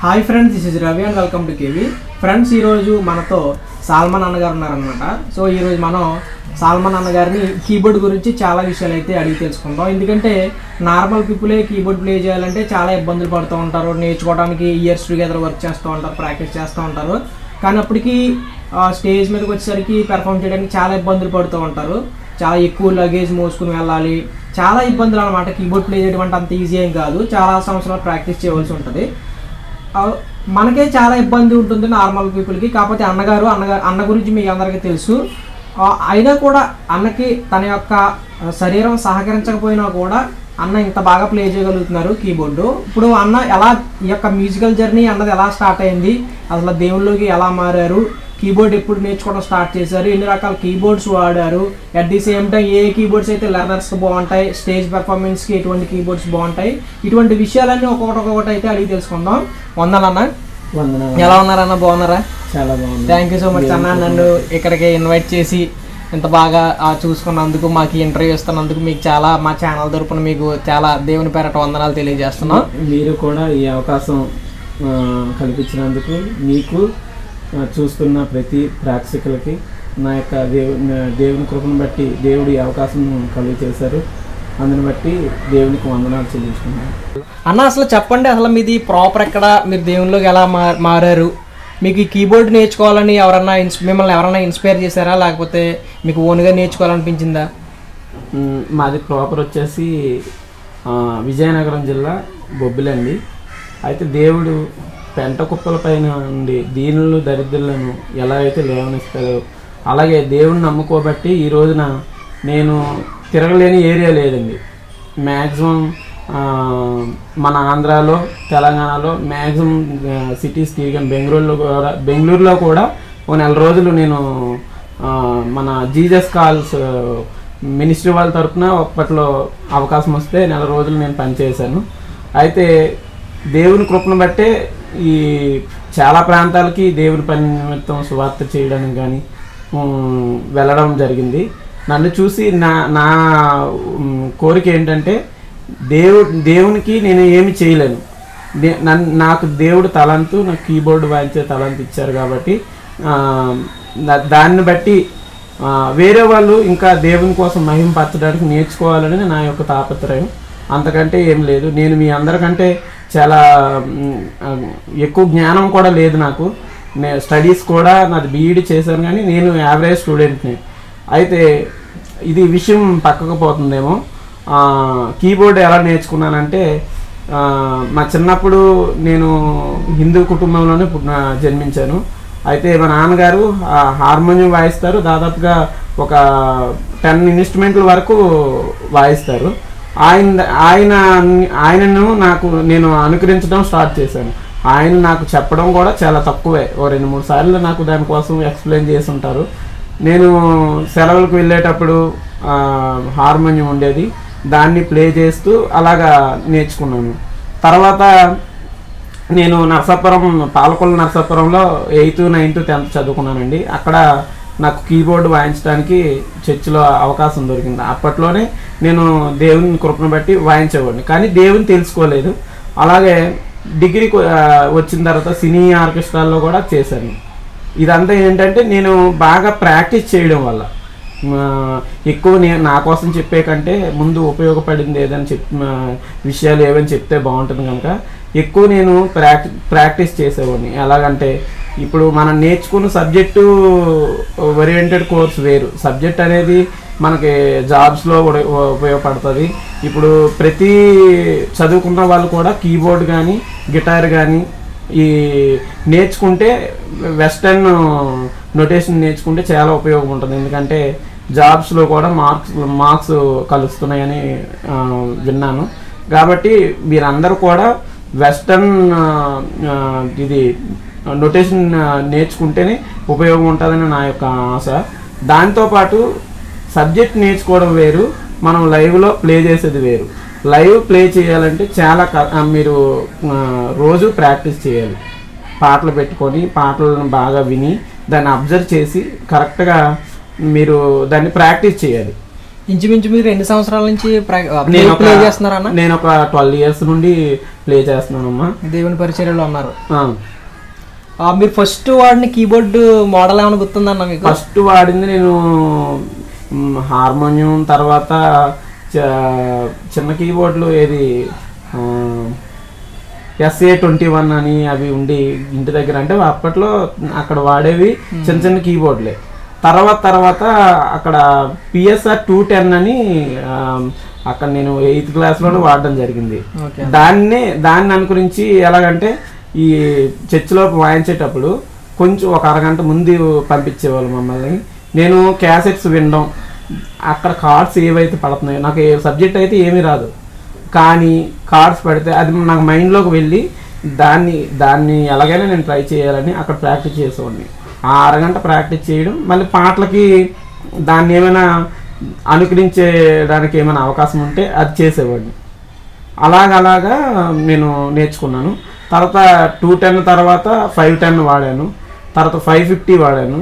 Hi friends this is Ravi and welcome to KV friends ఈరోజు మనతో salmon అన్నగారు ఉన్నారనమాట సో ఈరోజు మనం సాల్మన్ అన్నగారిని కీబోర్డ్ గురించి చాలా విషయాలు అయితే అడిగి తెలుసుకుందాం ఎందుకంటే నార్మల్ పీపులే కీబోర్డ్ ప్లే చేయాలంటే చాలా ఇబ్బందులు పడుతూ ఉంటారు నేర్చుకోవడానికి ఇయర్స్ టుగెదర్ వర్క్ చేస్తూ ఉంటారు ప్రాక్టీస్ చేస్తూ ఉంటారు కానీ అప్పటికి స్టేజ్ మీదకి వచ్చేసరికి పెర్ఫామ్ చేయడానికి చాలా ఇబ్బందులు పడుతూ ఉంటారు చాలా ఎక్కువ లగేజ్ మోసుకుని వెళ్ళాలి చాలా ఇబ్బందులు అనమాట కీబోర్డ్ ప్లే చేయడం అంటే అంత ఈజీ ఏం కాదు చాలా సంవత్సరాలు ప్రాక్టీస్ చేయవలసి ఉంటుంది ఆ, మనకే చాలా ఇబ్బంది ఉంటుంది నార్మల్ పీపుల్కి కాకపోతే అన్నగారు అన్నగారు అన్న గురించి మీకు అందరికీ తెలుసు ఆ, అయినా కూడా అన్నకి తన యొక్క ఆ, శరీరం సహకరించకపోయినా కూడా అన్న ఇంత బాగా ప్లే చేయగలుగుతున్నారు కీబోర్డు ఇప్పుడు అన్న ఎలా ఈ యొక్క మ్యూజికల్ జర్నీ అన్నది ఎలా స్టార్ట్ అయింది అసలు దేవుళ్ళలోకి ఎలా మారారు కీబోర్డ్ ఎప్పుడు నేర్చుకోవడం స్టార్ట్ చేశారు ఎన్ని రకాల కీబోర్డ్స్ వాడారు అట్ ది సేమ్ టైం ఏ కీబోర్డ్స్ అయితే లెర్నర్స్కి బాగుంటాయి స్టేజ్ పెర్ఫార్మెన్స్కి ఎటువంటి కీబోర్డ్స్ బాగుంటాయి ఇటువంటి విషయాలన్నీ ఒక్కొక్కటి ఒక్కొక్కటి అయితే అడిగి తెలుసుకుందాం వందలన్న వందన ఎలా ఉన్నారన్న బాగున్నారా చాలా బాగుంది థ్యాంక్ యూ సో మచ్ అన్న నన్ను ఇక్కడికి ఇన్వైట్ చేసి ఇంత బాగా ఆ, చూసుకున్నందుకు మాకు ఇంటర్వ్యూ ఇస్తున్నందుకు మీకు చాలా మా ఛానల్ తరపున మీకు చాలా దేవుని పేరట వందనాలు తెలియజేస్తున్నాం మీరు కూడా ఈ అవకాశం ఆ, కల్పించినందుకు మీకు ఆ, చూస్తున్న ప్రతి ప్రేక్షకులకి నా యొక్క దేవు నా- దేవుని కృపను బట్టి దేవుడు ఈ అవకాశం కలుగు చేశారు అందుని బట్టి దేవునికి వందనాలు చెల్లించుకున్నాను అన్న అసలు చెప్పండి అసలు మీది ప్రాపర్ ఎక్కడ మీరు దేవునిలోకి ఎలా మా మారారు మీకు ఈ కీబోర్డ్ నేర్చుకోవాలని ఎవరన్నా ఇన్స్ మిమ్మల్ని ఎవరన్నా ఇన్స్పైర్ చేశారా లేకపోతే మీకు ఓన్గా నేర్చుకోవాలనిపించిందా మ్, మాది ప్రాపర్ వచ్చేసి ఆ, విజయనగరం జిల్లా బొబ్బిలండి అయితే దేవుడు పెంట కుప్పల పైన ఉండి దీనులు దరిద్రులను ఎలా అయితే లేవనిస్తారో అలాగే దేవుడిని నమ్ముకోబట్టి ఈ రోజున నేను తిరగలేని ఏరియా లేదండి మ్యాక్సిమం మన ఆంధ్రాలో తెలంగాణలో మ్యాక్సిమం సిటీస్ తిరిగాను బెంగళూరులో కూడా బెంగళూరులో కూడా ఒక నెల రోజులు నేను ఆ, మన జీజస్ కాల్స్ మినిస్ట్రీ వాళ్ళ తరపున అప్పట్లో అవకాశం వస్తే నెల రోజులు నేను పనిచేశాను అయితే దేవుని కృపను బట్టే ఈ చాలా ప్రాంతాలకి దేవుని పని నిమిత్తం సువార్త చేయడానికి కానీ వెళ్ళడం జరిగింది నన్ను చూసి నా నా ఉమ్, కోరిక ఏంటంటే దేవు దేవునికి నేను ఏమి చేయలేను దే- నన్ను నాకు దేవుడు తలంతు నాకు కీబోర్డ్ వాయించే తలంతు ఇచ్చారు కాబట్టి ఆ, దా- దాన్ని బట్టి ఆ, వేరే వాళ్ళు ఇంకా దేవుని కోసం మహింపరచడానికి నేర్చుకోవాలని నా యొక్క తాపత్రయం అంతకంటే ఏం లేదు నేను మీ అందరికంటే చాలా మ్, ఆ, ఎక్కువ జ్ఞానం కూడా లేదు నాకు నేను స్టడీస్ కూడా నాది బీఈడి చేశాను కానీ నేను యావరేజ్ స్టూడెంట్ని అయితే ఇది విషయం పక్కకు పోతుందేమో ఆ, కీబోర్డ్ ఎలా నేర్చుకున్నానంటే ఆ, మా చిన్నప్పుడు నేను హిందూ కుటుంబంలోనే పుట్టిన జన్మించాను అయితే మా నాన్నగారు ఆ, హార్మోనియం వాయిస్తారు దాదాపుగా ఒక టెన్ ఇన్స్ట్రుమెంట్ల వరకు వాయిస్తారు ఆయన ఆయన ఆయనను నాకు నేను అనుకరించడం స్టార్ట్ చేశాను ఆయన నాకు చెప్పడం కూడా చాలా తక్కువే ఓ రెండు మూడు సార్లు నాకు దానికోసం ఎక్స్ప్లెయిన్ చేసి ఉంటారు నేను సెలవులకు వెళ్ళేటప్పుడు ఆ, హార్మోనియం ఉండేది దాన్ని ప్లే చేస్తూ అలాగా నేర్చుకున్నాను తర్వాత నేను నర్సాపురం పాలకొల్లు నర్సాపురంలో ఎయిత్ నైన్త్ టెన్త్ చదువుకున్నానండి అక్కడ నాకు కీబోర్డ్ వాయించడానికి చర్చిలో అవకాశం దొరికింది అప్పట్లోనే నేను దేవుని కృపను బట్టి వాయించేవాడిని కానీ దేవుని తెలుసుకోలేదు అలాగే డిగ్రీ వచ్చిన తర్వాత సినీ ఆర్కెస్ట్రాల్లో కూడా చేశాను ఇదంతా ఏంటంటే నేను బాగా ప్రాక్టీస్ చేయడం వల్ల ఆ, ఎక్కువ నేను నా కోసం చెప్పే కంటే ముందు ఉపయోగపడింది ఏదని చెప్ ఆ, విషయాలు ఏవని చెప్తే బాగుంటుంది కనుక ఎక్కువ నేను ప్రాక్టీ ప్రాక్టీస్ చేసేవాడిని ఎలాగంటే ఇప్పుడు మనం నేర్చుకున్న సబ్జెక్టు ఓరియంటెడ్ కోర్స్ వేరు సబ్జెక్ట్ అనేది మనకి జాబ్స్లో కూడా ఉపయోగపడుతుంది ఇప్పుడు ప్రతి చదువుకున్న వాళ్ళు కూడా కీబోర్డ్ కానీ గిటార్ కానీ ఈ నేర్చుకుంటే వెస్టర్న్ నొటేషన్ నేర్చుకుంటే చాలా ఉపయోగం ఉంటుంది ఎందుకంటే జాబ్స్లో కూడా మార్క్స్ మార్క్స్ కలుస్తున్నాయని ఆ, విన్నాను కాబట్టి మీరందరూ కూడా వెస్టర్న్ ఆ, ఆ, ఇది నొటేషన్ నేర్చుకుంటేనే ఉపయోగం ఉంటుందని నా యొక్క ఆశ దాంతోపాటు సబ్జెక్ట్ నేర్చుకోవడం వేరు మనం లైవ్లో ప్లే చేసేది వేరు లైవ్ ప్లే చేయాలంటే చాలా క- ఆ, మీరు ఆ, రోజు ప్రాక్టీస్ చేయాలి పాటలు పెట్టుకొని పాటలను బాగా విని దాన్ని అబ్జర్వ్ చేసి కరెక్ట్గా మీరు దాన్ని ప్రాక్టీస్ చేయాలి ఇంచుమించు మీరు ఎన్ని సంవత్సరాల నుంచి నేను ఒక ప్లే చేస్తున్నారన్న నేను ఒక ట్వెల్వ్ ఇయర్స్ నుండి ప్లే చేస్తున్నానమ్మా దేవుని పరిచర్యలో ఉన్నారు ఆ. ఆ, మీరు ఫస్ట్ వాడిని కీబోర్డ్ మోడల్ ఏమైనా గుర్తుందన్న మీకు ఫస్ట్ వాడింది నేను మ్, హార్మోనియం తర్వాత చ- చిన్న కీబోర్డ్లు ఏది ఎస్ఏ ట్వంటీ వన్ అని అవి ఉండి ఇంటి దగ్గర అంటే అప్పట్లో అక్కడ వాడేవి చిన్న చిన్న కీబోర్డ్లే తర్వాత తర్వాత అక్కడ పిఎస్ఆర్ టూ టెన్ అని ఆ, అక్కడ నేను ఎయిత్ క్లాస్లోనే వాడడం జరిగింది ఓకే దాన్నే దాన్ని అనుగురించి ఎలాగంటే ఈ చర్చిలో వాయించేటప్పుడు కొంచెం ఒక అరగంట ముందు పంపించేవాళ్ళు మమ్మల్ని నేను క్యాసెట్స్ వినడం అక్కడ కార్డ్స్ ఏవైతే పడుతున్నాయో నాకు ఏ సబ్జెక్ట్ అయితే ఏమీ రాదు కానీ కార్డ్స్ పడితే అది నాకు మైండ్లోకి వెళ్ళి దాన్ని దాన్ని ఎలాగైనా నేను ట్రై చేయాలని అక్కడ ప్రాక్టీస్ చేసేవాడిని ఆ అరగంట ప్రాక్టీస్ చేయడం మళ్ళీ పాటలకి దాన్ని ఏమైనా అనుకరించడానికి ఏమైనా అవకాశం ఉంటే అది చేసేవాడిని అలాగలాగా నేను నేర్చుకున్నాను తర్వాత టూ టెన్ తర్వాత ఫైవ్ టెన్ వాడాను తర్వాత ఫైవ్ ఫిఫ్టీ వాడాను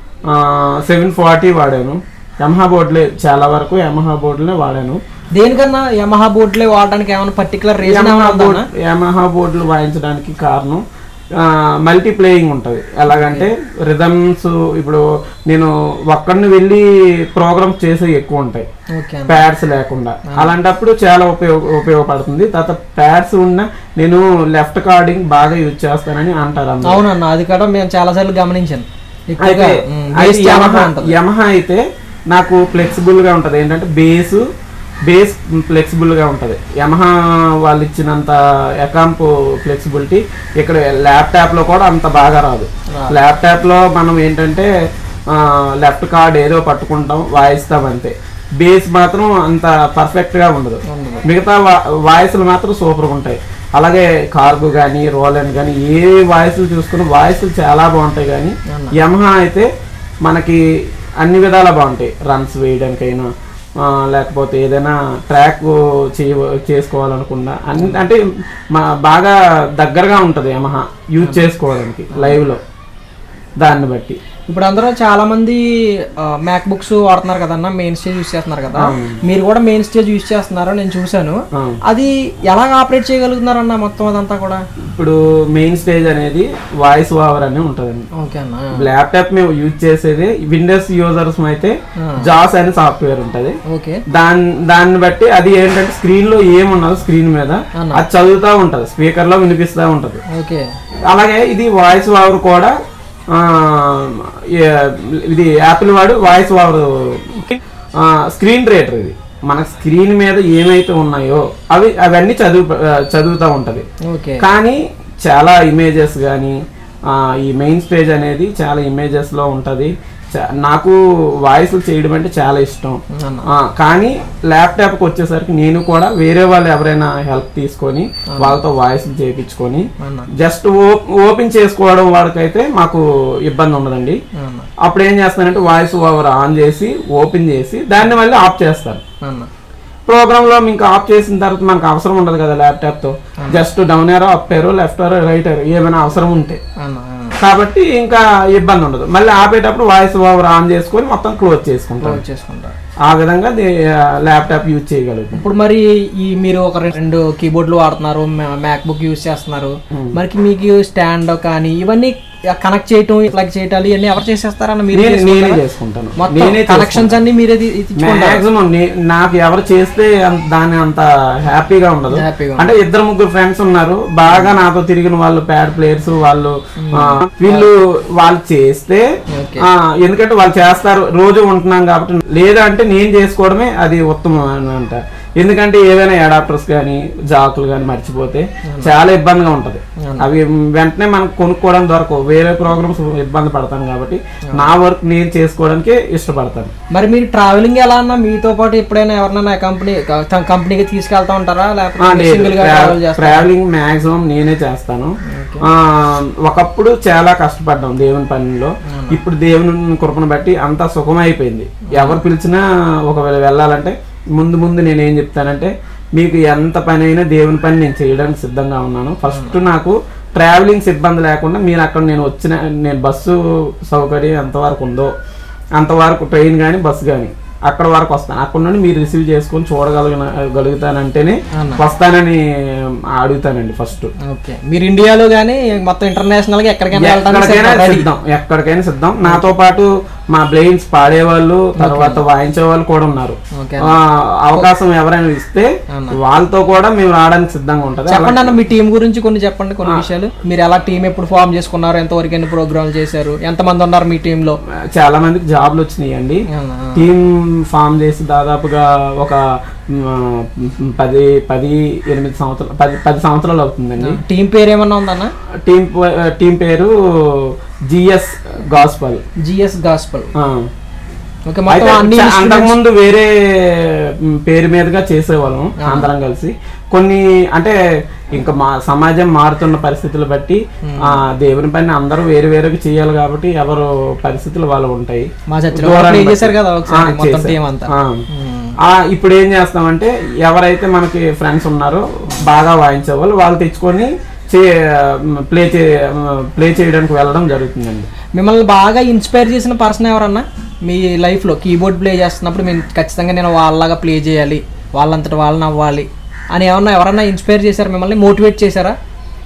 సెవెన్ ఫార్టీ వాడాను యమహా బోర్డులే చాలా వరకు యమహా బోర్డులే వాడాను దేనికన్నా యమహా బోర్డులే వాడడానికి ఏమైనా పర్టికులర్ రీజన్ యమహా ఏమైనా బోర్డ్ ఉందా యమహా బోర్డులు వాయించడానికి కారణం మల్టీ ప్లేయింగ్ ఉంటుంది ఎలాగంటే రిథమ్స్ ఇప్పుడు నేను ఒక్కడిని వెళ్ళి ప్రోగ్రామ్స్ చేసే ఎక్కువ ఉంటాయి ఓకే అన్న ప్యాడ్స్ లేకుండా అలాంటప్పుడు చాలా ఉపయోగ ఉపయోగపడుతుంది తర్వాత ప్యాడ్స్ ఉన్న నేను లెఫ్ట్ కార్డింగ్ బాగా యూజ్ చేస్తానని అంటారు అందరూ. అవునన్న అది కూడా మేము చాలా సార్లు గమనించాను ఎక్కువగా అయితే ఉమ్, అయితే bass చాలా యమహా బాగుంటది. యమహా అయితే నాకు ఫ్లెక్సిబుల్ గా ఉంటది ఏంటంటే బేస్ బేస్ ఫ్లెక్సిబుల్ గా ఉంటది యమహా వాళ్ళు ఇచ్చినంత ఎకాంప్ ఫ్లెక్సిబిలిటీ ఇక్కడ ల్యాప్టాప్ లో కూడా అంత బాగా రాదు రాదు. ల్యాప్టాప్ లో మనం ఏంటంటే లెఫ్ట్ కార్డ్ ఏదో పట్టుకుంటాం వాయిస్తాం అంతే బేస్ మాత్రం అంత పర్ఫెక్ట్ గా ఉండదు ఉండదు. మిగతా వా- వాయిస్లు మాత్రం సూపర్గా ఉంటాయి అలాగే కార్గు కానీ రోలెండ్ కానీ ఏ వాయిస్లు చూసుకున్న వాయిస్లు చాలా బాగుంటాయి కానీ అవునా. యమహా అయితే మనకి అన్ని విధాలా బాగుంటాయి రన్స్ వేయడానికైనా ఆ, లేకపోతే ఏదైనా ట్రాక్ చేయ చేసుకోవాలనుకున్నా అన్ని అంటే మా బాగా దగ్గరగా ఉంటుంది యమహా యూజ్ చేసుకోవడానికి లైవ్లో దాన్ని బట్టి ఇప్పుడు అందరూ చాలా మంది మ్యాక్ బుక్స్ వాడుతున్నారు కదన్న మెయిన్ స్టేజ్ యూస్ చేస్తున్నారు కదా అవును. మీరు కూడా మెయిన్ స్టేజ్ యూస్ చేస్తున్నారు నేను చూశాను ఆ. అది ఎలా ఆపరేట్ చేయగలుగుతున్నారన్న మొత్తం అదంతా కూడా ఇప్పుడు మెయిన్ స్టేజ్ అనేది వాయిస్ ఓవర్ అని ఉంటుందండి ఓకే అన్న ల్యాప్టాప్ మేము యూజ్ చేసేది విండోస్ యూజర్స్ అయితే ఆ. జాస్ అనే సాఫ్ట్వేర్ ఉంటది ఓకే దాని దాన్ని బట్టి అది ఏంటంటే స్క్రీన్ లో ఏమున్నదో స్క్రీన్ మీద అన్న. అది చదువుతూ ఉంటది స్పీకర్ లో వినిపిస్తూ ఉంటది ఓకే అలాగే ఇది వాయిస్ ఓవర్ కూడా ఆ, ఏ- ఇది యాపిల్ వాడు వాయిస్ ఓవర్ స్క్రీన్ రేటర్ ఇది మన స్క్రీన్ మీద ఏమైతే ఉన్నాయో అవి అవన్నీ చదువు చదువుతూ ఉంటది ఓకే కానీ చాలా ఇమేజెస్ కానీ ఈ మెయిన్ స్టేజ్ అనేది చాలా ఇమేజెస్లో ఉంటుంది నాకు వాయిస్లు చేయడం అంటే చాలా ఇష్టం అన్న ఆ, కానీ ల్యాప్టాప్కి వచ్చేసరికి నేను కూడా వేరే వాళ్ళు ఎవరైనా హెల్ప్ తీసుకొని వాళ్ళతో వాయిస్లు చేయించుకొని అన్న జస్ట్ ఓపెన్ చేసుకోవడం వాడికైతే మాకు ఇబ్బంది ఉండదండి అన్న అప్పుడు ఏం చేస్తానంటే వాయిస్ ఓవర్ ఆన్ చేసి ఓపెన్ చేసి దాన్ని మళ్ళీ ఆఫ్ చేస్తాను అన్న ప్రోగ్రామ్ లో మీకు ఆఫ్ చేసిన తర్వాత మనకు అవసరం ఉండదు కదా ల్యాప్టాప్ తో just down arrow up arrow left arrow right arrow ఏమైనా అవసరం ఉంటే అన్న అన్న. కాబట్టి ఇంకా ఇబ్బంది ఉండదు మళ్ళీ ఆపేటప్పుడు వాయిస్ ఓవర్ ఆన్ చేసుకొని మొత్తం క్లోజ్ చేసుకుంటాం క్లోజ్ చేసుకుంటా ఆ విధంగా ల్యాప్టాప్ యూజ్ చేయగలుగుతాం ఇప్పుడు మరి ఈ మీరు ఒక రెండు కీబోర్డ్లు వాడుతున్నారు మ్యాక్ బుక్ యూస్ చేస్తున్నారు మరి మీకు స్టాండ్ కానీ ఇవన్నీ కనెక్ట్ చేయటం ఇట్లా చేయటాలు ఇవన్నీ ఎవరు చేసేస్తారన్న మీరు నేను నేనే చేసుకుంటారా? చేసుకుంటాను మొత్తం నేనే కనెక్షన్స్ అన్ని మీరే తీ- తెచ్చుకుంటారా? మాక్సిమం నాకు ఎవరు చేస్తే అంత- దాన్ని అంత హ్యాపీగా ఉండదు హ్యాపీగా అంటే ఇద్దరు ముగ్గురు ఫ్రెండ్స్ ఉన్నారు బాగా నాతో తిరిగిన వాళ్ళు ప్యాడ్ ప్లేయర్స్ వాళ్ళు ఆ, వీళ్ళు వాళ్ళు చేస్తే ఓకే. ఆ, ఎందుకంటే వాళ్ళు చేస్తారు రోజు ఉంటున్నాం కాబట్టి లేదా అంటే నేను చేసుకోవడమే అది ఉత్తమం అని అంట ఎందుకంటే ఏవైనా అడాప్టర్స్ కానీ జాకులు కానీ మర్చిపోతే చాలా ఇబ్బందిగా ఉంటది అవి వెంటనే మనకు కొనుక్కోవడం దొరకవు వేరే ప్రోగ్రామ్స్ ఇబ్బంది పడతాను కాబట్టి నా వర్క్ నేను చేసుకోవడానికి ఇష్టపడతాను మరి మీరు ట్రావెలింగ్ ఎలా అన్నా మీతో పాటు ఎప్పుడైనా ఎవరినైనా కంపెనీ కంపెనీకి తీసుకెళ్తా ఉంటారా ఆ, లేకపోతే లేదు సింగిల్ గా ట్రావెల్ చేస్తారా ట్రావెలింగ్ మాక్సిమం నేనే చేస్తాను ఆ, ఒకప్పుడు చాలా కష్టపడ్డాం దేవుని పనిలో ఇప్పుడు దేవుని కృపను బట్టి అంతా సుఖమైపోయింది ఎవరు పిలిచినా ఒకవేళ వెళ్ళాలంటే ముందు ముందు నేను ఏం చెప్తానంటే మీకు ఎంత పని అయినా దేవుని పని నేను చేయడానికి సిద్ధంగా ఉన్నాను ఫస్ట్ నాకు ట్రావెలింగ్స్ ఇబ్బంది లేకుండా మీరు అక్కడ నేను వచ్చిన నేను బస్సు సౌకర్యం ఎంతవరకు ఉందో అంతవరకు ట్రైన్ కానీ బస్సు కానీ అక్కడ వరకు వస్తాను అక్కడ నుండి మీరు రిసీవ్ చేసుకొని చూడగలిగిన గలుగుతానంటేనే అన్న వస్తానని అడుగుతానండి ఫస్ట్ ఓకే మీరు ఇండియాలో కానీ మొత్తం ఇంటర్నేషనల్ గా ఎక్కడికైనా వెళ్ళడానికి ఎక్కడికైనా సిద్ధం, ready. సిద్ధం ఎక్కడికైనా సిద్ధం నాతో పాటు మా బ్లెయిన్స్ పాడేవాళ్ళు తర్వాత వాయించే వాళ్ళు కూడా ఉన్నారు ఓకే ఆ, అవకాశం ఎవరైనా ఇస్తే అన్న. వాళ్ళతో కూడా మేము రావడానికి సిద్ధంగా ఉంటది చెప్పండి అన్న మీ టీం గురించి కొన్ని చెప్పండి కొన్ని విషయాలు మీరు ఎలా టీం ఎప్పుడు ఫామ్ చేసుకున్నారు ఎంతవరకు ఎన్ని ప్రోగ్రామ్లు చేశారు ఎంతమంది ఉన్నారు మీ టీంలో చాలా మందికి జాబ్లు వచ్చినాయండి టీం ఫామ్ చేసి దాదాపుగా ఒక మ్, పది పది ఎనిమిది సంవత్సరాలు పది పది సంవత్సరాలు అవుతుందండి టీం పేరు ఏమన్నా ఉందన్న టీం ప- టీం పేరు జిఎస్ గాస్పల్ జిఎస్ గాస్పల్ ఆ. ఓకే అయితే మొత్తం అన్ని చ- అంతకుముందు వేరే మ్, పేరు మీదుగా చేసేవాళ్ళం అందరం కలిసి కొన్ని అంటే ఇంకా మా సమాజం మారుతున్న పరిస్థితులు బట్టి ఆ దేవుని పైన అందరూ వేరు వేరుగా చేయాలి కాబట్టి ఎవరు పరిస్థితులు వాళ్ళు ఉంటాయి మా చర్చలో దూరాన్ని play బట్టి. చేశారు కదా ఒకసారి ఆ, మొత్తం చేశాం. టీం అంతా ఆ. ఆ, ఇప్పుడు ఏం చేస్తామంటే ఎవరైతే మనకి ఫ్రెండ్స్ ఉన్నారో బాగా వాయించే వాళ్ళు వాళ్ళు తెచ్చుకొని ప్లే చే ప్లే చేయడానికి వెళ్ళడం జరుగుతుందండి మిమ్మల్ని బాగా ఇన్స్పైర్ చేసిన పర్సన్ ఎవరన్నా మీ లైఫ్లో కీబోర్డ్ ప్లే చేస్తున్నప్పుడు మేము ఖచ్చితంగా నేను వాళ్ళలాగా ప్లే చేయాలి వాళ్ళంతటి వాళ్ళని అవ్వాలి అని ఏమన్నా ఎవరన్నా ఇన్స్పైర్ చేశారా మిమ్మల్ని మోటివేట్ చేశారా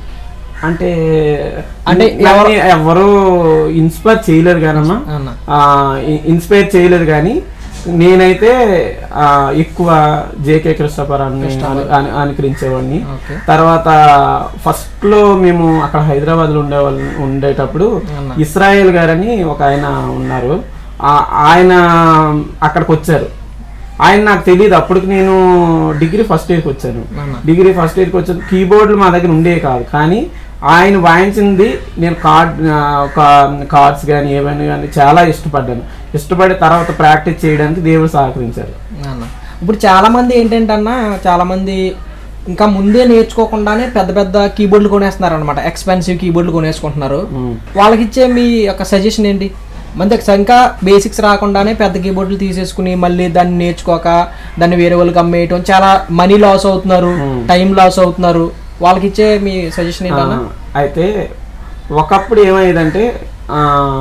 అంటే అంటే నన్ను ఎవరు ఇన్స్పైర్ చేయలేరు కానమ్మా అన్న ఇన్స్పైర్ చేయలేదు కానీ నేనైతే ఆ, ఎక్కువ జేకే కృష్ణపరాన్ని అను- అనుకరించేవాడిని ఓకే తర్వాత ఫస్ట్ లో మేము అక్కడ హైదరాబాద్ లో ఉండేవాళ్ళు ఉండేటప్పుడు అన్న. ఇస్రాయేల్ గారని ఒక ఆయన ఉన్నారు ఆ- ఆయన అక్కడికి వచ్చారు ఆయన నాకు తెలియదు అప్పటికి నేను డిగ్రీ ఫస్ట్ ఇయర్కి వచ్చాను అన్న డిగ్రీ ఫస్ట్ ఇయర్కి వచ్చాను కీబోర్డులు మా దగ్గర ఉండేవి కాదు కానీ ఆయన వాయించింది నేను కార్డ్ ఆ, ఒక కార్డ్స్ కానీ ఏమైనా కానీ చాలా ఇష్టపడ్డాను ఇష్టపడి తర్వాత ప్రాక్టీస్ చేయడానికి దేవుడు సహకరించారు అన్న ఇప్పుడు చాలా మంది ఏంటంటన్నా చాలా మంది ఇంకా ముందే నేర్చుకోకుండానే పెద్ద పెద్ద కీబోర్డులు కొనేస్తున్నారు అనమాట ఎక్స్పెన్సివ్ కీబోర్డులు కొనేసుకుంటున్నారు ఉమ్. వాళ్ళకి ఇచ్చే మీ యొక్క సజెషన్ ఏంటి మంది ఇంకా బేసిక్స్ రాకుండానే పెద్ద కీబోర్డులు తీసేసుకుని మళ్ళీ దాన్ని నేర్చుకోక దాన్ని వేరే వాళ్ళకి అమ్మేయటం చాలా మనీ లాస్ అవుతున్నారు టైం లాస్ అవుతున్నారు వాళ్ళకి ఇచ్చే మీ సజెషన్ ఏంటన్నా ఆ, అయితే ఒకప్పుడు ఏమయ్యేదంటే ఆ,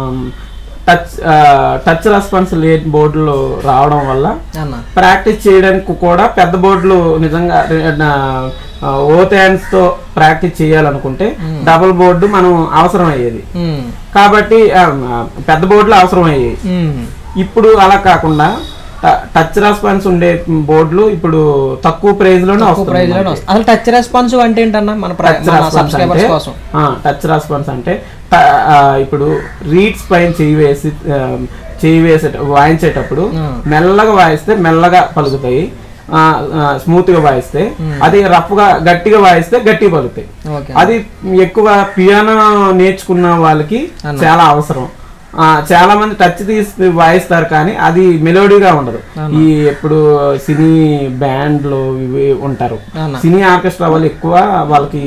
టచ్ ఆ, టచ్ రెస్పాన్స్ లేని బోర్డులు రావడం వల్ల అన్న ప్రాక్టీస్ చేయడానికి కూడా పెద్ద బోర్డులు నిజంగా ఓత్ హ్యాండ్స్ తో ప్రాక్టీస్ చేయాలనుకుంటే డబుల్ బోర్డు మనం అవసరం అయ్యేది ఉమ్, కాబట్టి ఆ, పెద్ద బోర్డులు అవసరం అయ్యేవి ఉమ్, ఇప్పుడు అలా కాకుండా ట- టచ్ రెస్పాన్స్ ఉండే బోర్డులు ఇప్పుడు తక్కువ ప్రైస్ లోనే తక్కువ వస్తుంది ప్రైజ్ లోనే వస్తుంది అసలు టచ్ రెస్పాన్స్ అంటే ఏంటన్నా మన టచ్ రెస్పాన్స్ సబ్స్క్రైబర్స్ అంటే కోసం టచ్ రెస్పాన్స్ అంటే ట- ఆ, ఇప్పుడు రీడ్స్ పైన చేయి వేసి ఆ, చేయి వేసే వాయించేటప్పుడు ఆ. మెల్లగా వాయిస్తే మెల్లగా పలుకుతాయి స్మూత్ గా వాయిస్తే అది రఫ్ గా గట్టిగా వాయిస్తే గట్టిగా పలుకుతాయి ఓకే అది ఎక్కువ పియానో నేర్చుకున్న వాళ్ళకి చాలా అవసరం ఆ, చాలా మంది టచ్ తీసి వాయిస్తారు కానీ అది మెలోడీగా ఉండదు ఈ ఎప్పుడు సినీ బ్యాండ్లు ఇవి ఉంటారు అన్న సినీ ఆర్కెస్ట్రా వాళ్ళు ఎక్కువ వాళ్ళకి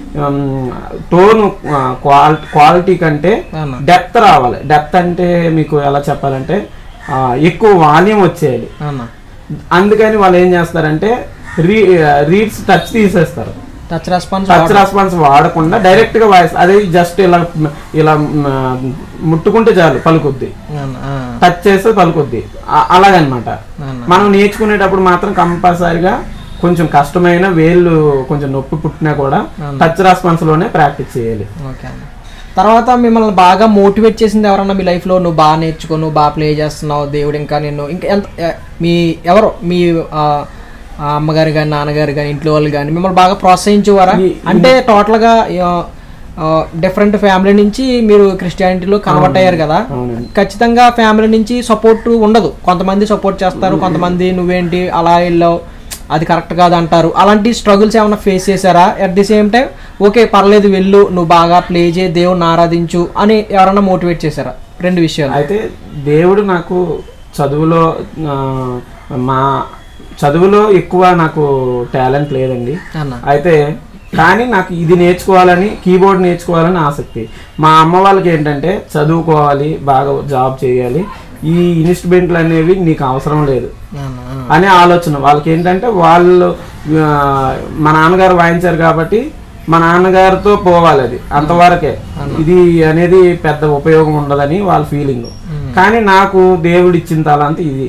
టోన్ క్వాలిటీ కంటే అన్న డెప్త్ రావాలి డెప్త్ అంటే మీకు ఎలా చెప్పాలంటే ఆ, ఎక్కువ వాల్యూమ్ వచ్చేయాలి అన్న అందుకని వాళ్ళు ఏం చేస్తారంటే రీ రీడ్స్ టచ్ తీసేస్తారు టచ్ రెస్పాన్స్ టచ్ రెస్పాన్స్ వాడకుండా డైరెక్ట్ గా వాయిస్ అదే జస్ట్ ఇలా ఇలా మ్, ముట్టుకుంటే చాలు పలుకుద్ది అన్న ఆ, టచ్ చేస్తే పలుకుద్ది ఆ- అలాగనమాట అన్న మనం నేర్చుకునేటప్పుడు మాత్రం కంపల్సరిగా కొంచెం కష్టమైన వేళ్ళు కొంచెం నొప్పి పుట్టినా కూడా టచ్ రెస్పాన్స్ లోనే ప్రాక్టీస్ చేయాలి ఓకే అన్న తర్వాత మిమ్మల్ని బాగా మోటివేట్ చేసింది ఎవరన్నా మీ లైఫ్లో నువ్వు బాగా నేర్చుకో నువ్వు బాగా ప్లే చేస్తున్నావు దేవుడు ఇంకా నిన్ను ఇంకా ఎంత ఎ- మీ ఎవరు మీ ఆ, ఆ అమ్మగారు కానీ నాన్నగారు కానీ ఇంట్లో వాళ్ళు కానీ మిమ్మల్ని బాగా ప్రోత్సహించేవారా ఈ- అంటే టోటల్గా డిఫరెంట్ ఫ్యామిలీ నుంచి మీరు క్రిస్టియానిటీలో కన్వర్ట్ అయ్యారు కదా అవునండి ఖచ్చితంగా ఫ్యామిలీ నుంచి సపోర్ట్ ఉండదు కొంతమంది సపోర్ట్ చేస్తారు కొంతమంది నువ్వేంటి అలా వెళ్ళావు అది కరెక్ట్ కాదు అంటారు అలాంటి స్ట్రగుల్స్ ఏమైనా ఫేస్ చేశారా at the same time okay పర్లేదు వెళ్ళు నువ్వు బాగా ప్లే చేయి దేవుని ఆరాధించు అని ఎవరైనా మోటివేట్ చేశారా రెండు విషయాలు అయితే దేవుడు నాకు చదువులో ఆ, మా చదువులో ఎక్కువ నాకు టాలెంట్ లేదండి అన్న అయితే కానీ నాకు ఇది నేర్చుకోవాలని కీబోర్డ్ నేర్చుకోవాలని ఆసక్తి మా అమ్మ వాళ్ళకి ఏంటంటే చదువుకోవాలి బాగా జాబ్ చేయాలి ఈ ఇన్స్ట్రుమెంట్లు అనేవి నీకు అవసరం లేదు అన్న ఆ. అనే ఆలోచన వాళ్ళకి ఏంటంటే వాళ్ళు ఆ, మా నాన్నగారు వాయించారు కాబట్టి మా నాన్నగారితో పోవాలి అది అంతవరకే ఇది అనేది పెద్ద ఉపయోగం ఉండదని వాళ్ళ ఫీలింగ్ కానీ నాకు దేవుడు ఇచ్చిన తలంత ఇది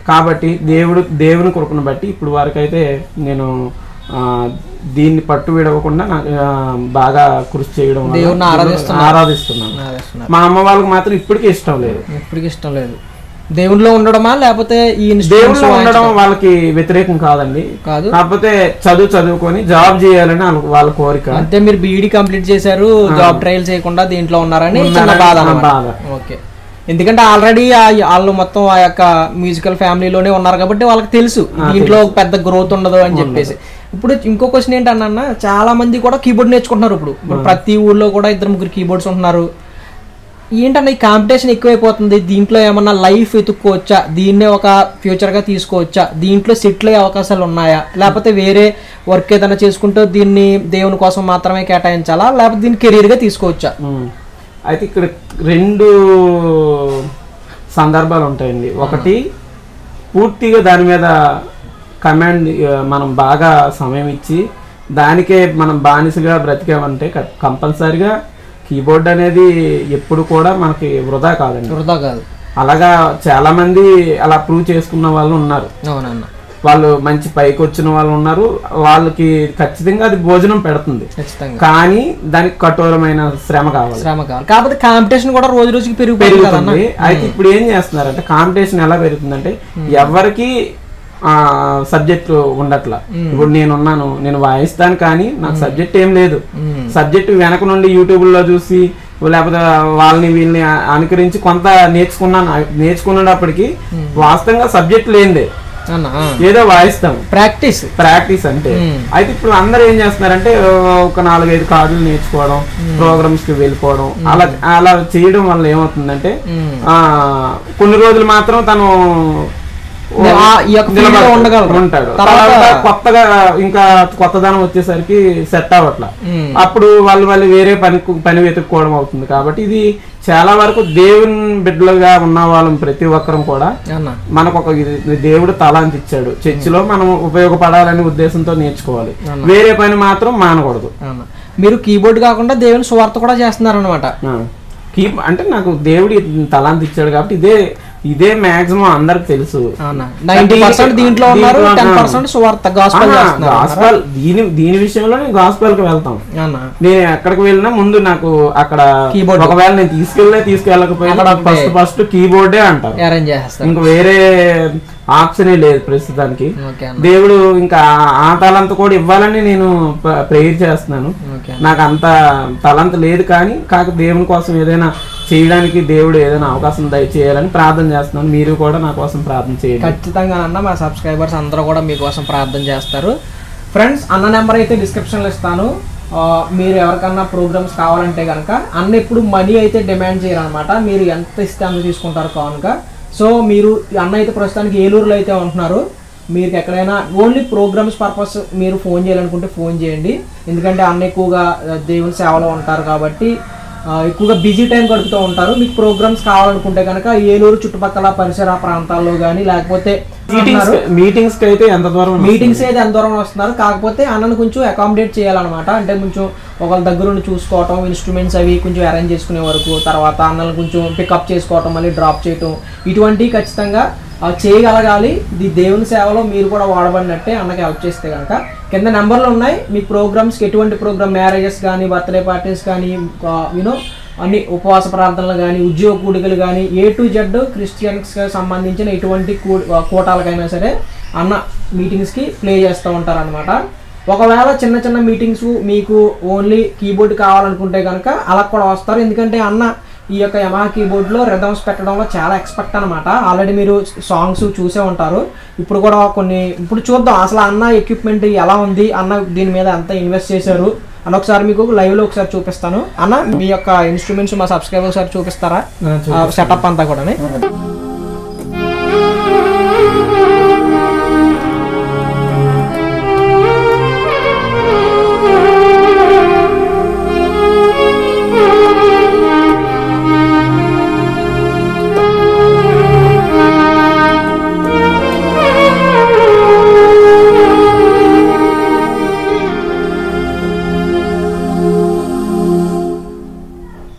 కాబట్టి దేవుడు దేవుని కృపను బట్టి ఇప్పుడు వరకైతే నేను ఆ, దీన్ని పట్టు విడవకుండా నాకు ఆ, బాగా కృషి చేయడం వల్ల దేవుణ్ణి ఆరాధిస్తున్నారు. ఆరాధిస్తున్నాను ఆరాధిస్తున్నారు. మా అమ్మ వాళ్ళకి మాత్రం ఇప్పటికీ ఇష్టం లేదు ఇప్పటికి ఇష్టం లేదు దేవునిలో ఉండడమా లేకపోతే ఈ ఇన్స్ట్రుమెంట్స్ దేవుళ్ళు ఉండడం వాయించడం? వాళ్ళకి వ్యతిరేకం కాదండి కాదు కాకపోతే చదువు చదువుకొని జాబ్ చేయాలని వాళ్ళ- వాళ్ళ కోరిక అంతే మీరు బీఈడి కంప్లీట్ చేశారు జాబ్ ట్రయల్ చేయకుండా దీంట్లో ఉన్నారని చిన్న ఉన్నారని బాధ నా అన్నమాట. బాధ. ఓకే ఎందుకంటే ఆల్రెడీ వాళ్ళు మొత్తం ఆ యొక్క మ్యూజికల్ ఫ్యామిలీలోనే ఉన్నారు కాబట్టి వాళ్ళకి తెలుసు దీంట్లో పెద్ద గ్రోత్ ఉండదు అని చెప్పేసి ఇప్పుడు ఇంకో క్వశ్చన్ ఏంటన్నా చాలా మంది కూడా కీబోర్డ్ నేర్చుకుంటున్నారు ఇప్పుడు ఇప్పుడు ప్రతి ఊర్లో కూడా ఇద్దరు ముగ్గురు కీబోర్డ్స్ ఉంటున్నారు ఏంటన్నా ఈ కాంపిటీషన్ ఎక్కువైపోతుంది దీంట్లో ఏమన్నా లైఫ్ ఎత్తుక్కోవచ్చా దీన్నే ఒక ఫ్యూచర్ గా తీసుకోవచ్చా దీంట్లో సెటిల్ అయ్యే అవకాశాలు ఉన్నాయా లేకపోతే వేరే వర్క్ ఏదైనా చేసుకుంటూ దీన్ని దేవుని కోసం మాత్రమే కేటాయించాలా లేకపోతే దీన్ని కెరీర్ గా తీసుకోవచ్చా ఉమ్. అయితే ఇక్కడ రెండు సందర్భాలు ఉంటాయండి ఒకటి పూర్తిగా దాని మీద కమాండ్ ఆ, మనం బాగా సమయం ఇచ్చి దానికే మనం బానిసగా బ్రతికామంటే క- కంపల్సరిగా కీబోర్డ్ అనేది ఎప్పుడు కూడా మనకి వృధా కాదండి వృధా కాదు అలాగా చాలా మంది అలా ప్రూవ్ చేసుకున్న వాళ్ళు ఉన్నారు అవునన్న వాళ్ళు మంచి పైకి వచ్చిన వాళ్ళు ఉన్నారు వాళ్ళకి ఖచ్చితంగా అది భోజనం పెడుతుంది ఖచ్చితంగా కానీ దానికి కఠోరమైన శ్రమ కావాలి శ్రమ కావాలి కాకపోతే కాంపిటీషన్ కూడా రోజు రోజుకి పెరిగిపోయింది కదన్న పెరుగుతుంది అయితే ఇప్పుడు ఏం చేస్తున్నారంటే కాంపిటీషన్ ఎలా పెరుగుతుందంటే ఎవరికి ఆ సబ్జెక్ట్ ఉండట్లా ఇప్పుడు నేను ఉన్నాను నేను వాయిస్తాను కానీ నాకు సబ్జెక్ట్ ఏం లేదు మ్మ్. సబ్జెక్ట్ వెనక నుండి యూట్యూబ్ లో చూసి లేకపోతే వాళ్ళని వీళ్ళని అ- అనుకరించి కొంత నేర్చుకున్నాను నేర్చుకునేటప్పటికి వాస్తవంగా సబ్జెక్ట్ లేనిదే అన్న ఏదో వాయిస్తాం ప్రాక్టీస్ ప్రాక్టీస్ అంటే మ్మ్. అయితే ఇప్పుడు అందరూ ఏం చేస్తున్నారంటే ఆ, ఒక నాలుగైదు కార్డులు నేర్చుకోవడం ప్రోగ్రామ్స్ కి వెళ్ళిపోవడం అలా అలా చేయడం వల్ల ఏమవుతుందంటే ఆ కొన్ని రోజులు మాత్రం తను ఆ- ఈ యొక్క field లో నిలబడతాడు, ఉండగలరు. ఉంటాడు తర్వాత- తర్వాత కొత్తగా ఇంకా కొత్తదనం వచ్చేసరికి సెట్ అవ్వట్లా మ్మ్. అప్పుడు వాళ్ళు వాళ్ళు వేరే పని పని వెతుక్కోవడం అవుతుంది కాబట్టి ఇది చాలా వరకు దేవుని బిడ్డలుగా ఉన్న వాళ్ళం ప్రతి ఒక్కరం కూడా అన్న మనకు ఒక ఇది దేవుడు తలాంతి ఇచ్చాడు చర్చిలో మనం ఉపయోగపడాలనే ఉద్దేశంతో నేర్చుకోవాలి వేరే పని మాత్రం మానకూడదు అన్న మీరు కీబోర్డ్ కాకుండా దేవుని స్వార్థ కూడా చేస్తున్నారు అనమాట ఆ. కీప్ అంటే నాకు దేవుడు ఈ తలాంతి ఇచ్చాడు కాబట్టి ఇదే ఇదే మాక్సిమం అందరికి తెలుసు నైన్టీ పర్సెంట్ దీంట్లో ఉన్నారు దీంట్లో, టెన్ ఆ. పర్సెంట్ స్వార్థ గాస్పల్ చేస్తున్నారు గాస్పల్ దీని దీని విషయంలో నేను గాస్పల్ కి వెళ్తాం అన్న నేను ఎక్కడికి వెళ్ళినా ముందు నాకు అక్కడ Keyboard. ఒకవేళ నేను తీసుకెళ్ళే తీసుకెళ్ళకపోయినా అక్కడ ఒకటే. ఫస్ట్ ఫస్ట్ కీబోర్డే అంటారు అరేంజ్ చేస్తారు ఇంక వేరే ఆప్షనే లేదు ప్రస్తుతానికి ఓకే అన్న దేవుడు ఇంకా ఆ- ఆ తలంత కూడా ఇవ్వాలని నేను ప్రేయర్ చేస్తున్నాను ఓకే నాకు అంత తలంత లేదు కానీ కాక దేవుని కోసం ఏదైనా చేయడానికి దేవుడు ఏదైనా అవకాశం దయచేయాలని ప్రార్థన చేస్తున్నాను మీరు కూడా నా కోసం ప్రార్థన చేయండి ఖచ్చితంగా అన్న మా సబ్స్క్రైబర్స్ అందరూ కూడా మీకోసం ప్రార్థన చేస్తారు ఫ్రెండ్స్ అన్న నెంబర్ అయితే డిస్క్రిప్షన్లో ఇస్తాను ఆ, మీరు ఎవరికన్నా ప్రోగ్రామ్స్ కావాలంటే కనుక అన్న ఎప్పుడు మనీ అయితే డిమాండ్ చేయరనమాట మీరు ఎంత ఇస్తే అంత తీసుకుంటారు కానుక సో మీరు అన్న అయితే ప్రస్తుతానికి ఏలూరులో అయితే ఉంటున్నారు మీకు ఎక్కడైనా ఓన్లీ ప్రోగ్రామ్స్ పర్పస్ మీరు ఫోన్ చేయాలనుకుంటే ఫోన్ చేయండి ఎందుకంటే అన్న ఎక్కువగా ఆ, దేవుని సేవలో ఉంటారు కాబట్టి ఆ, ఎక్కువగా బిజీ టైం గడుపుతూ ఉంటారు మీకు ప్రోగ్రామ్స్ కావాలనుకుంటే కనుక ఏలూరు చుట్టుపక్కల పరిసర ప్రాంతాల్లో కానీ లేకపోతే మీటింగ్స్ మీటింగ్స్ కి అయితే ఎంత దూరం మీటింగ్స్ అయితే ఎంత దూరం వస్తున్నారు కాకపోతే అన్నను కొంచెం అకామిడేట్ చేయాలన్నమాట అంటే కొంచెం ఒకళ్ళ దగ్గర ఉండి చూసుకోవటం ఇన్స్ట్రుమెంట్స్ అవి కొంచెం అరేంజ్ చేసుకునే వరకు తర్వాత అన్నలు కొంచెం పికప్ చేసుకోవటం మళ్ళీ డ్రాప్ చేయటం ఇటువంటివి ఖచ్చితంగా ఆ, చేయగలగాలి ఇది దేవుని సేవలో మీరు కూడా వాడబడినట్టే అన్నకి హెల్ప్ చేస్తే కనుక కింద నెంబర్లు ఉన్నాయి మీ ప్రోగ్రామ్స్కి ఎటువంటి ప్రోగ్రామ్ మ్యారేజెస్ కానీ బర్త్డే పార్టీస్ కానీ యూనో అన్ని ఉపవాస ప్రార్థనలు కానీ ఉద్యోగ కూడికలు కానీ ఏ టు జెడ్ క్రిస్టియన్స్కి సంబంధించిన ఎటువంటి కూ- కూటాలకైనా సరే అన్న మీటింగ్స్కి ప్లే చేస్తూ ఉంటారనమాట ఒకవేళ చిన్న చిన్న మీటింగ్స్ మీకు ఓన్లీ కీబోర్డ్ కావాలనుకుంటే కనుక అలా కూడా వస్తారు ఎందుకంటే అన్న ఈ యొక్క యమహా కీబోర్డ్లో రిథమ్స్ పెట్టడంలో చాలా ఎక్స్పెక్ట్ అనమాట ఆల్రెడీ మీరు సాంగ్స్ చూసే ఉంటారు ఇప్పుడు కూడా కొన్ని ఇప్పుడు చూద్దాం అసలు అన్న ఎక్విప్మెంట్ ఎలా ఉంది అన్న దీని మీద ఎంత ఇన్వెస్ట్ చేశారు అన్న ఒకసారి మీకు లైవ్లో ఒకసారి చూపిస్తాను అన్న మీ యొక్క ఇన్స్ట్రుమెంట్స్ మా సబ్స్క్రైబర్ ఒకసారి చూపిస్తారా సెటప్ అంతా కూడా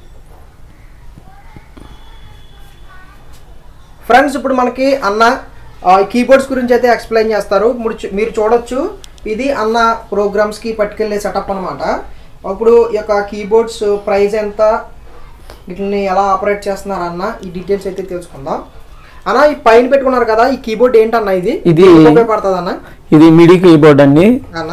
ఫ్రెండ్స్ ఇప్పుడు మనకి అన్న ఆ కీబోర్డ్స్ గురించి అయితే ఎక్స్ప్లెయిన్ చేస్తారు మీరు చూ- మీరు చూడొచ్చు ఇది అన్న ప్రోగ్రామ్స్కి పట్టుకెళ్ళే సెటప్ అనమాట ఇప్పుడు ఈ యొక్క కీబోర్డ్స్ ప్రైస్ ఎంత వీటిని ఎలా ఆపరేట్ చేస్తున్నారు అన్న ఈ డీటెయిల్స్ అయితే తెలుసుకుందాం అన్న ఈ పైన పెట్టుకున్నారు కదా ఈ కీబోర్డ్ ఏంటన్న ఇది ఇది ఉపయోగపడుతుంది అన్న ఇది మిడి కీబోర్డ్ అండి అన్న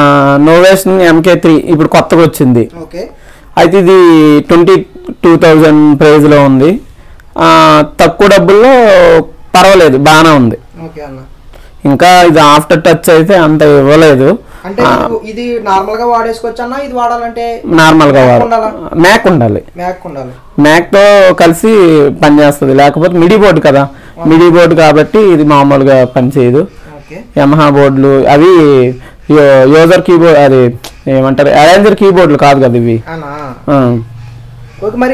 నోవేషన్ ఎంకే త్రీ ఇప్పుడు కొత్తగా వచ్చింది ఓకే అయితే ఇది ట్వంటీ టూ థౌజండ్ ప్రైజ్లో ఉంది ఆ, తక్కువ డబ్బుల్లో పర్వాలేదు బాగానే ఉంది ఓకే అన్న ఇంకా ఇది ఆఫ్టర్ టచ్ అయితే అంత ఇవ్వలేదు అంటే మీకు ఇది నార్మల్ గా వాడేసుకోవచ్చు అన్న ఇది వాడాలంటే నార్మల్గా వాడు ఉండాలా? మ్యాక్ ఉండాలి మ్యాక్ ఉండాలి మ్యాక్తో కలిసి పనిచేస్తుంది లేకపోతే మిడి బోర్డు కదా మిడి బోర్డు కాబట్టి ఇది మామూలుగా పనిచేయదు ఓకే యమహా బోర్డులు అవి యో- యూజర్ కీబోర్డ్ అది ఏమంటారు అరేంజర్ కీబోర్డులు కాదు కదా ఇవి అన్న ఆ. ఓకే మరి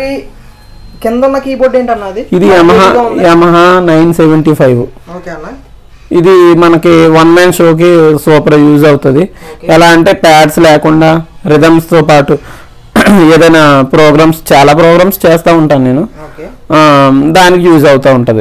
కింద ఉన్న కీబోర్డ్ ఏంటన్న అది ఇది యమహా ఇదిగా ఉంది. Yamaha nine seventy five okay అన్న ఇది మనకి వన్ మ్యాన్ షోకి సూపర్ యూజ్ అవుతుంది Okay. ఎలా అంటే ప్యాడ్స్ లేకుండా రిథమ్స్తో పాటు ఏదైనా ప్రోగ్రామ్స్ చాలా ప్రోగ్రామ్స్ చేస్తూ ఉంటాను నేను ఓకే ఆ, దానికి యూజ్ అవుతూ ఉంటుంది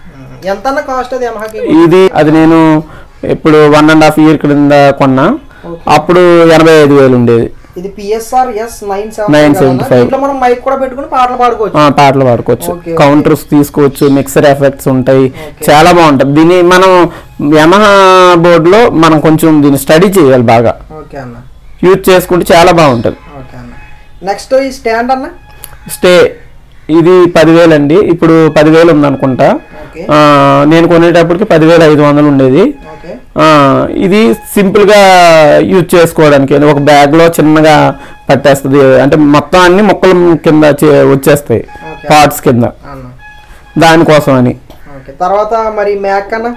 ఎంత అన్న కాస్ట్ అది యమహా కీబోర్డ్ ఇది అది నేను ఇప్పుడు వన్ అండ్ హాఫ్ ఇయర్ క్రింద కొన్నా ఓకే అప్పుడు ఎనభై ఐదు వేలు ఉండేది ఇది పిఎస్ఆర్ ఎస్ నైన్ 975. దీంట్లో మనం మైక్ కూడా పెట్టుకుని పాటలు పాడుకోవచ్చు ఆ, పాటలు పాడుకోవచ్చు Okay, okay. కౌంటర్స్ తీసుకోవచ్చు మిక్సర్ ఎఫెక్ట్స్ ఉంటాయి Okay. చాలా బాగుంటుంది దీన్ని మనం యమహా బోర్డులో మనం కొంచెం దీన్ని స్టడీ చేయాలి బాగా ఓకే అన్న యూజ్ చేసుకుంటే చాలా బాగుంటుంది ఓకే అన్న నెక్స్ట్ ఈ స్టాండ్ అన్న స్టే ఇది పదివేలు అండి ఇప్పుడు పదివేలు ఉందనుకుంటా ఓకే ఆ, నేను కొనేటప్పటికి పదివేలు ఐదు వందలు ఉండేది ఓకే ఆ, ఇది సింపుల్గా యూజ్ చేసుకోవడానికి ఒక బ్యాగ్లో చిన్నగా పట్టేస్తుంది అంటే మొత్తం అన్ని మొక్కల కింద చే- వచ్చేస్తాయి ఓకే పార్ట్స్ కింద అన్న దానికోసం అని ఓకే తర్వాత మరి మ్యాక్ అన్న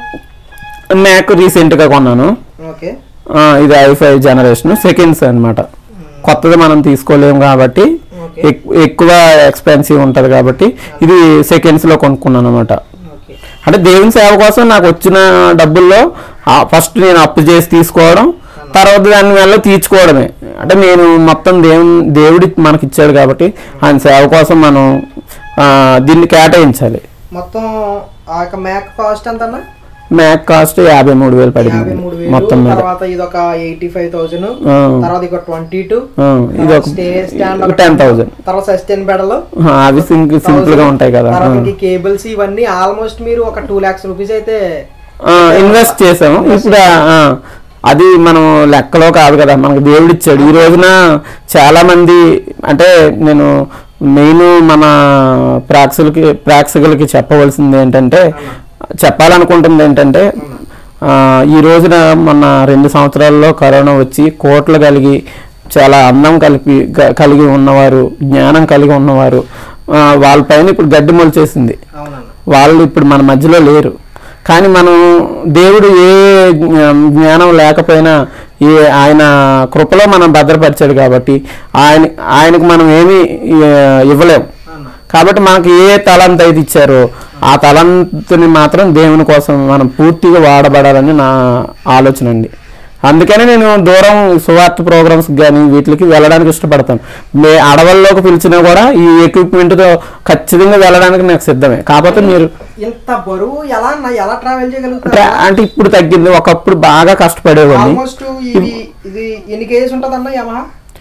మ్యాక్ రీసెంట్గా కొన్నాను ఓకే ఆ, ఇది ఐఫై జనరేషన్ సెకండ్స్ అన్నమాట కొత్తది మనం తీసుకోలేము కాబట్టి ఓకే ఎక్- ఎక్కువ ఎక్స్పెన్సివ్ ఉంటుంది కాబట్టి ఇది సెకండ్స్లో కొనుక్కున్నాను అనమాట ఓకే అంటే దేవుని సేవ కోసం నాకు వచ్చిన డబ్బుల్లో ఫస్ట్ నేను అప్పు చేసి తీసుకోవడం తర్వాత దాని వల్ల తీర్చుకోవడమే అంటే నేను మొత్తం దేవుని దేవుడి మనకి ఇచ్చాడు కాబట్టి ఆయన సేవ కోసం మనం ఆ, దీన్ని కేటాయించాలి మొత్తం ఆ యొక్క మ్యాక్ కాస్ట్ ఎంత అన్న మ్యాక్ కాస్ట్ యాభై మూడు వేలు పడింది యాభై మూడు మొత్తం వేలు మీద తర్వాత ఇది ఒక ఎయిటీ ఫైవ్ థౌసండ్ ఆ, తర్వాత ఇక ట్వంటీ టూ ఆ, ఇది ఒక స్టే స్టాండ్ టెన్ థౌజండ్ తర్వాత సస్టైన్ బెడలు అవి సింపుల్ సింపుల్ గా ఉంటాయి కదా తర్వాత ఇంక కేబుల్స్ ఇవన్నీ ఆల్మోస్ట్ మీరు ఒక టూ లాక్స్ రూపీస్ అయితే ఇన్వెస్ట్ చేసాము ఇప్పుడు ఆ, అది మనం లెక్కలో కాదు కదా మనకు దేవుడు ఇచ్చాడు ఈ రోజున చాలా మంది అంటే నేను మెయిన్ మన ప్రేక్షకులకి ప్రేక్షకులకి చెప్పవలసింది ఏంటంటే చెప్పాలనుకుంటుంది ఏంటంటే ఆ, ఈ రోజున మొన్న రెండు సంవత్సరాల్లో కరోనా వచ్చి కోట్లు కలిగి చాలా అందం కలిపి గ- కలిగి ఉన్నవారు జ్ఞానం కలిగి ఉన్నవారు ఆ, వాళ్ళపైన ఇప్పుడు గడ్డి మొలిచేసింది అవునన్న వాళ్ళు ఇప్పుడు మన మధ్యలో లేరు కానీ మనం దేవుడు ఏ జ్ఞా- జ్ఞానం లేకపోయినా ఏ ఆయన కృపలో మనం భద్రపరిచాడు కాబట్టి ఆయన ఆయనకు మనం ఏమీ ఆ, ఇవ్వలేం అన్న కాబట్టి మనకి ఏ తలంత అయితే ఇచ్చారో ఆ తలంతుని మాత్రం దేవుని కోసం మనం పూర్తిగా వాడబడాలని నా ఆలోచన అండి అందుకనే నేను దూరం సువార్త ప్రోగ్రామ్స్ కానీ వీటికి వెళ్ళడానికి ఇష్టపడతాను మే అడవుల్లోకి పిలిచినా కూడా ఈ ఎక్విప్మెంట్తో ఖచ్చితంగా వెళ్ళడానికి నాకు సిద్ధమే కాకపోతే మీరు ఇంత బరువు ఎలా అన్న ఎలా ట్రావెల్ చేయగలుగుతారు ట్రా- అంటే ఇప్పుడు తగ్గింది ఒకప్పుడు బాగా కష్టపడేవాడిని ఆల్మోస్ట్ ఇది ఇది ఎన్ని కేజీస్ ఉంటుంది అన్న యమహా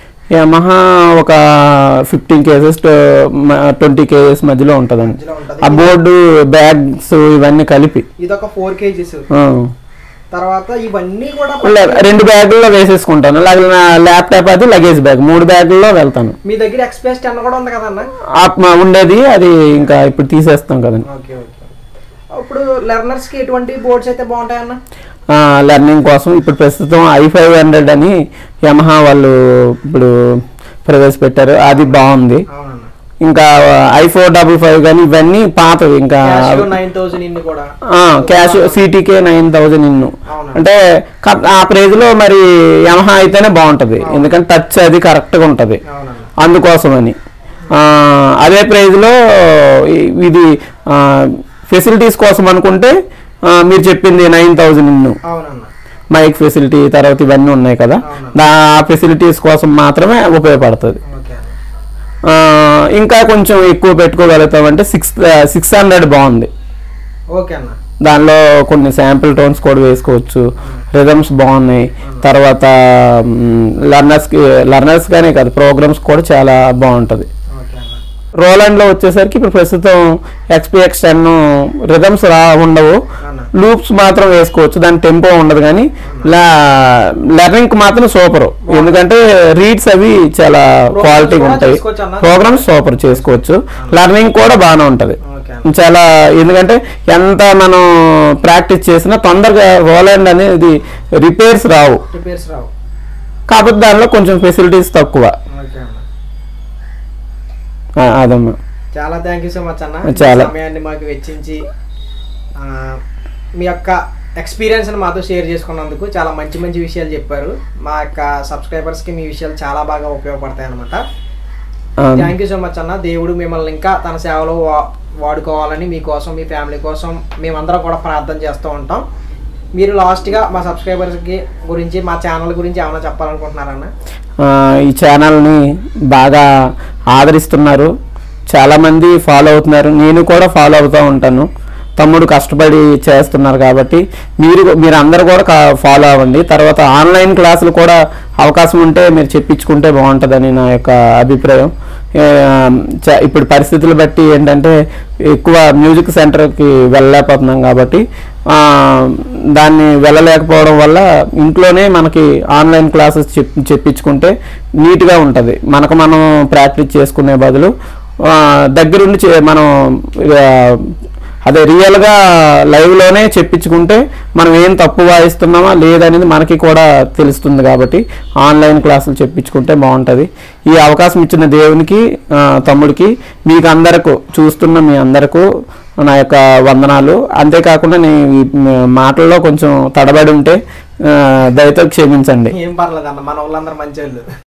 యమహా ఒక ఫిఫ్టీన్ కేజెస్ ట్వంటీ కేజెస్ మధ్యలో ఉంటుందండి మధ్యలో ఉంటుంది ఆ బోర్డు బ్యాగ్స్ ఇవన్నీ కలిపి ఇది ఒక ఫోర్ కేజీస్ ఆ. తర్వాత ఇవన్నీ కూడా లే- రెండు బ్యాగుల్లో వేసేసుకుంటాను అలాగే నా ల్యాప్టాప్ అది లగేజ్ బ్యాగ్ మూడు బ్యాగుల్లో వెళ్తాను మీ దగ్గర ఎక్స్ప్రెస్ టెన్ కూడా ఉంది కదన్న ఆత్మ ఉండేది అది ఇంకా ఇప్పుడు తీసేస్తాం కదండి ఓకే ఓకే ఇప్పుడు లెర్నర్స్ కి ఎటువంటి బోర్డ్స్ అయితే బాగుంటాయన్న లెర్నింగ్ కోసం ఇప్పుడు ప్రస్తుతం ఐ ఫైవ్ హండ్రెడ్ అని యమహా వాళ్ళు ఇప్పుడు ప్రవేశపెట్టారు అది బాగుంది అవునన్న ఇంకా ఐ ఫోర్ డబుల్ ఫైవ్ కానీ ఇవన్నీ పాతవి ఇంకా నైన్ థౌసండ్ ఇన్ని కూడా క్యాష్ సిటీకే నైన్ థౌజండ్ ఇన్ను అవునా అంటే క- ఆ ప్రైజ్ లో మరి యమహా అయితేనే బాగుంటది ఎందుకంటే టచ్ అది కరెక్ట్ గా ఉంటది అవునన్న అందుకోసమని ఆ, అదే ప్రైజ్లో ఇది ఫెసిలిటీస్ కోసం అనుకుంటే ఆ, మీరు చెప్పింది నైన్ థౌజండ్ ఇన్ను అవునన్న మైక్ ఫెసిలిటీ తర్వాత ఇవన్నీ ఉన్నాయి కదా అవును. దా ఫెసిలిటీస్ కోసం మాత్రమే ఉపయోగపడుతుంది ఓకే అన్న ఆ, ఇంకా కొంచెం ఎక్కువ పెట్టుకోగలుగుతామంటే సిక్స్ సిక్స్ హండ్రెడ్ బాగుంది ఓకే అన్న దానిలో కొన్ని శాంపిల్ టోన్స్ కూడా వేసుకోవచ్చు రిథమ్స్ బాగున్నాయి తర్వాత లర్నర్స్కి లర్నర్స్గానే కాదు ప్రోగ్రామ్స్ కూడా చాలా బాగుంటుంది ఓకే అన్న రోలాండ్లో వచ్చేసరికి ఇప్పుడు ప్రస్తుతం ఎక్స్పీఎక్స్ టెన్ రిథమ్స్ రా ఉండవు అన్న లూప్స్ మాత్రం వేసుకోవచ్చు దాని టెంపో ఉండదు కానీ లెర్నింగ్ మాత్రం సూపర్ ఎందుకంటే రీడ్స్ అవి చాలా క్వాలిటీగా కూడా ఉంటాయి చేసుకోవచ్చు అన్న. ప్రోగ్రామ్స్ సూపర్ చేసుకోవచ్చు లెర్నింగ్ కూడా బాగానే ఉంటుంది ఓకే అన్న చాలా ఎందుకంటే ఎంత మనం ప్రాక్టీస్ చేసినా తొందరగా రోలాండ్ అనేది రిపేర్స్ రావు రిపేర్స్ రావు కాకపోతే దానిలో కొంచెం ఫెసిలిటీస్ తక్కువ ఓకే అన్న ఆ, అదమ్మా చాలా థ్యాంక్ యూ సో మచ్ అన్న చాలా. ఈ సమయాన్ని మాకు వెచ్చించి ఆ, మీ యొక్క ఎక్స్పీరియన్స్ని మాతో షేర్ చేసుకున్నందుకు చాలా మంచి మంచి విషయాలు చెప్పారు మా యొక్క సబ్స్క్రైబర్స్కి మీ విషయాలు చాలా బాగా ఉపయోగపడతాయి అనమాట ఆ, థ్యాంక్ యూ సో మచ్ అన్న దేవుడు మిమ్మల్ని ఇంకా తన సేవలో వా- వాడుకోవాలని మీకోసం మీ ఫ్యామిలీ కోసం మేమందరం కూడా ప్రార్థన చేస్తూ ఉంటాం మీరు లాస్ట్గా మా సబ్స్క్రైబర్స్కి గురించి మా ఛానల్ గురించి ఏమైనా చెప్పాలనుకుంటున్నారన్న ఆ, ఈ ఛానల్ని బాగా ఆదరిస్తున్నారు చాలామంది ఫాలో అవుతున్నారు నేను కూడా ఫాలో అవుతూ ఉంటాను తమ్ముడు కష్టపడి చేస్తున్నారు కాబట్టి మీరు మీరు అందరు కూడా కా- ఫాలో అవ్వండి తర్వాత ఆన్లైన్ క్లాసులు కూడా అవకాశం ఉంటే మీరు చెప్పించుకుంటే బాగుంటుందని నా యొక్క అభిప్రాయం ఏ, చ- ఇప్పుడు పరిస్థితులు బట్టి ఏంటంటే ఎక్కువ మ్యూజిక్ సెంటర్కి వెళ్ళలేకపోతున్నాం కాబట్టి ఆ, దాన్ని వెళ్ళలేకపోవడం వల్ల ఇంట్లోనే మనకి ఆన్లైన్ క్లాసెస్ చెప్ చెప్పించుకుంటే నీట్గా ఉంటుంది మనకు మనం ప్రాక్టీస్ చేసుకునే బదులు ఆ, దగ్గరుండి చే- మనం ఆ, అదే రియల్గా లైవ్లోనే చెప్పించుకుంటే మనం ఏం తప్పు వాయిస్తున్నామా లేదనేది మనకి కూడా తెలుస్తుంది కాబట్టి ఆన్లైన్ క్లాసులు చెప్పించుకుంటే బాగుంటుంది ఈ అవకాశం ఇచ్చిన దేవునికి ఆ, తమ్ముడికి మీకు అందరకు చూస్తున్న మీ అందరకు నా యొక్క వందనాలు అంతేకాకుండా నేను ఈ మాటల్లో కొంచెం తడబడి ఉంటే ఆ, దయతో క్షమించండి ఏం పర్లేదు అన్న మన వాళ్ళందరూ మంచి వాళ్ళు